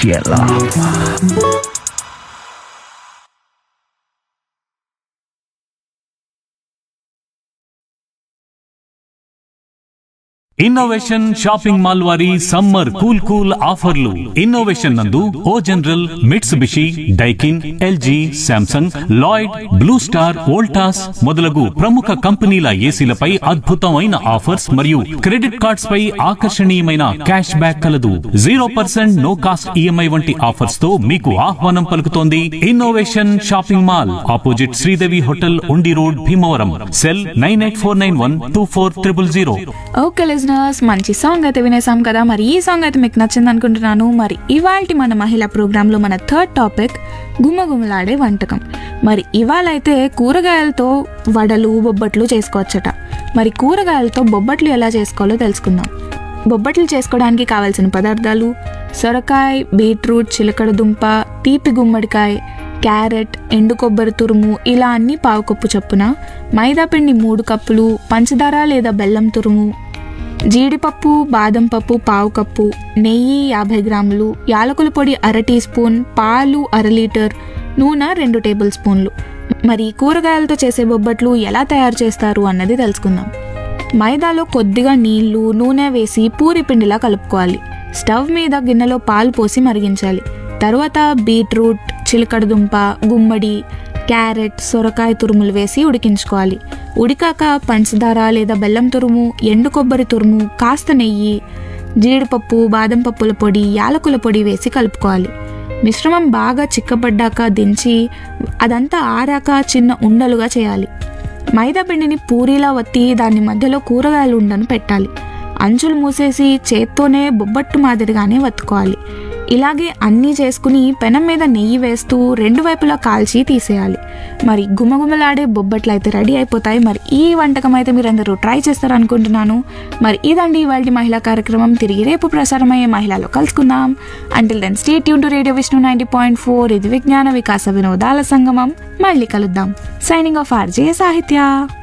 ఎలా Innovation shopping mall వారి summer cool cool ఆఫర్లు ఇన్నోవేషన్ నందు O General Mitsubishi Daikin LG Samsung Lloyd Blue Star Voltas మొదలగు ప్రముఖ కంపెనీల ఏసీలపై అద్భుతమైన ఆఫర్స్ మరియు క్రెడిట్ కార్డ్స్ పై ఆకర్షణీయమైన క్యాష్ బ్యాక్ కలదు zero percent no cost EMI వంటి ఆఫర్స్ తో మీకు ఆహ్వానం పలుకుతోంది Innovation shopping mall opposite Sridevi hotel Undi road Bhimavaram cell nine eight four nine one two four triple zero okay listeners మంచి సాంగ్ అయితే వినేసాం కదా మరి ఈ సాంగ్ అయితే మీకు నచ్చింది అనుకుంటున్నాను మరి ఇవాళ మన మహిళా ప్రోగ్రాంలో మన థర్డ్ టాపిక్ గుమ్మగుమ్మలాడే వంటకం మరి ఇవాళ అయితే కూరగాయలతో వడలు బొబ్బట్లు చేసుకోవచ్చట మరి కూరగాయలతో బొబ్బట్లు ఎలా చేసుకోవాలో తెలుసుకుందాం బొబ్బట్లు చేసుకోవడానికి కావాల్సిన పదార్థాలు సొరకాయ బీట్రూట్ చిలకడ దుంప తీపి గుమ్మడికాయ క్యారెట్ ఎండు కొబ్బరి తురుము ఇలా అన్ని పావు కప్పు చొప్పున మైదా పిండి మూడు కప్పులు పంచదార లేదా బెల్లం తురుము జీడిపప్పు బాదం పప్పు పావు కప్పు నెయ్యి యాభై గ్రాములు యాలకుల పొడి అర టీ స్పూన్ పాలు అర లీటర్ నూనె రెండు టేబుల్ స్పూన్లు మరి కూరగాయలతో చేసే బొబ్బట్లు ఎలా తయారు చేస్తారు అన్నది తెలుసుకుందాం మైదాలో కొద్దిగా నీళ్లు నూనె వేసి పూరి పిండిలా కలుపుకోవాలి స్టవ్ మీద గిన్నెలో పాలు పోసి మరిగించాలి తర్వాత బీట్రూట్ చిలకడ దుంప గుమ్మడి క్యారెట్ సొరకాయ తురుములు వేసి ఉడికించుకోవాలి ఉడికాక పంచదార లేదా బెల్లం తురుము ఎండు కొబ్బరి తురుము కాస్త నెయ్యి జీడిపప్పు బాదం పప్పుల పొడి యాలకుల పొడి వేసి కలుపుకోవాలి మిశ్రమం బాగా చిక్కబడ్డాక దించి అదంతా ఆరాక చిన్న ఉండలుగా చేయాలి మైదా పిండిని పూరీలా వత్తి దాని మధ్యలో కూరగాయలు ఉండను పెట్టాలి అంచులు మూసేసి చేత్తోనే బొబ్బట్టు మాదిరిగానే వత్తుకోవాలి ఇలాగే అన్నీ చేసుకుని పెనం మీద నెయ్యి వేస్తూ రెండు వైపులా కాల్చి తీసేయాలి మరి గుమగుమలాడే బొబ్బట్లు అయితే రెడీ అయిపోతాయి మరి ఈ వంటకం అయితే మీరందరూ ట్రై చేస్తారు అనుకుంటున్నాను మరి ఇదండి ఇవాళ మహిళా కార్యక్రమం తిరిగి రేపు ప్రసారమయ్యే మహిళలో కలుసుకుందాం until then stay tune to radio Vishnu ninety point four ఇది విజ్ఞాన వికాస వినోదాల సంగమం మళ్ళీ కలుద్దాం సైనింగ్ ఆఫ్ ఆర్జే సాహిత్య